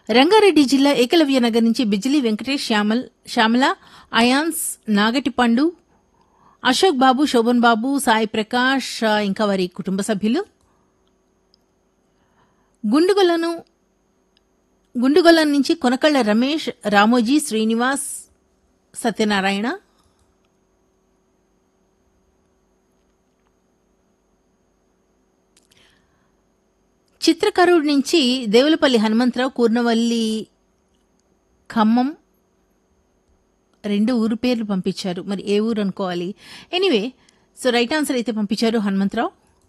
రంగారెడ్డి జిల్లా ఏకలవ్య నగర్ నుంచి బిజిలీ వెంకటేష్ శ్యామల్ శ్యామల అయాన్స్ నాగటి పండు అశోక్ బాబు శోభన్ బాబు సాయి ప్రకాష్ ఆ, ఇంకా వారి కుటుంబ సభ్యులు గుండుగొలను గుండుగొలం నుంచి కొనకళ్ళ రమేష్ రామోజీ శ్రీనివాస్ సత్యనారాయణ చిత్రకరుడు నుంచి దేవులపల్లి హనుమంతరావు కూర్నవల్లి ఖమ్మం రెండు ఊరు పేర్లు పంపించారు మరి ఏ ఊరు అనుకోవాలి ఎనీవే సో రైట్ ఆన్సర్ అయితే పంపించారు హనుమంతరావు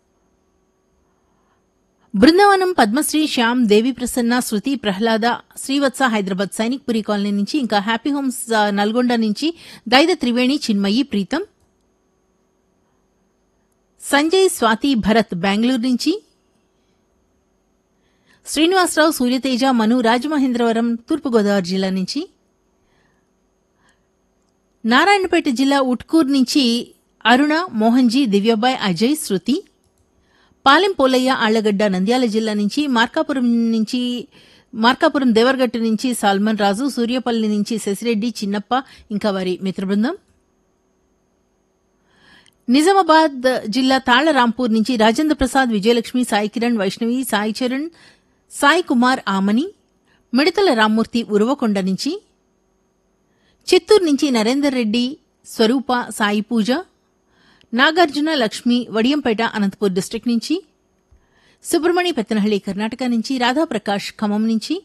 బృందావనం పద్మశ్రీ శ్యామ్ దేవి ప్రసన్న శృతి ప్రహ్లాద శ్రీవత్స హైదరాబాద్ సైనిక్ పురి కాలనీ నుంచి ఇంకా హ్యాపీ హోమ్స్ ఆ, నల్గొండ నుంచి దైద త్రివేణి చిన్మయి ప్రీతం సంజయ్ స్వాతి భరత్ బెంగళూరు నుంచి శ్రీనివాసరావు సూర్యతేజ మను రాజమహేంద్రవరం తూర్పుగోదావరి జిల్లా నుంచి నారాయణపేట జిల్లా ఉట్కూర్ నుంచి అరుణ మోహన్జీ దివ్యబాయ్ అజయ్ శృతి పాలెం పోలయ్య ఆళ్లగడ్డ నంద్యాల జిల్లా నుంచి మార్కాపురం నుంచి మార్కాపురం దేవరగట్టు నుంచి సాల్మన్ రాజు సూర్యపల్లి నుంచి శశిరెడ్డి చిన్నప్ప ఇంకా వారి మిత్రబృందం నిజామాబాద్ జిల్లా తాళ్లరాంపూర్ నుంచి రాజేంద్ర ప్రసాద్ విజయలక్ష్మి సాయి కిరణ్ వైష్ణవి సాయి చరణ్ సాయి కుమార్ ఆమని మిడతల రామ్మూర్తి ఉరవకొండ నుంచి చిత్తూరు నుంచి నరేందర్ రెడ్డి స్వరూప సాయి పూజ నాగార్జున లక్ష్మి వడియంపేట అనంతపూర్ డిస్టిక్ నుంచి సుబ్రమణి పెత్తనహళ్లి కర్ణాటక నుంచి రాధాప్రకాష్ ఖమ్మం నుంచి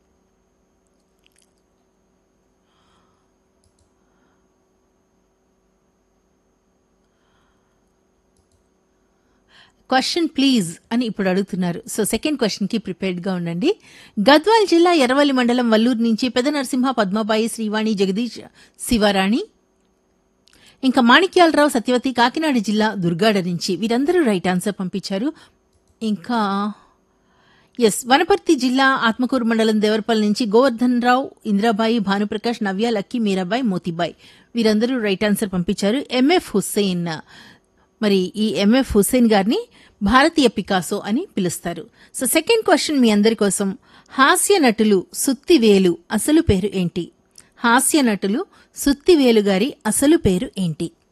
క్వశ్చన్ ప్లీజ్ అని ఇప్పుడు అడుగుతున్నారు సో సెకండ్ క్వశ్చన్ కి ప్రిపేర్డ్ గా ఉండండి గద్వాల్ జిల్లా ఎర్రవల్లి మండలం వల్లూరు నుంచి పెద నరసింహ పద్మబాయి శ్రీవాణి జగదీష్ శివారాణి ఇంకా మాణిక్యాలరావు సత్యవతి కాకినాడ జిల్లా దుర్గాడ నుంచి వీరందరూ రైట్ ఆన్సర్ పంపించారు ఇంకా ఎస్ వనపర్తి జిల్లా ఆత్మకూరు మండలం దేవరపల్లి నుంచి గోవర్ధన్ రావు ఇందిరాబాయి భానుప్రకాష్ నవ్య లక్కీ మీరాబాయి మోతీబాయి వీరందరూ రైట్ ఆన్సర్ పంపించారు ఎంఎఫ్ హుస్సేన్ మరి ఈ ఎంఎఫ్ హుస్సేన్ గారిని భారతీయ పికాసో అని పిలుస్తారు సో సెకండ్ క్వశ్చన్ మీ అందరి కోసం హాస్య నటులు సుత్తివేలు అసలు పేరు ఏంటి హాస్య నటులు సుత్తివేలు గారి అసలు పేరు ఏంటి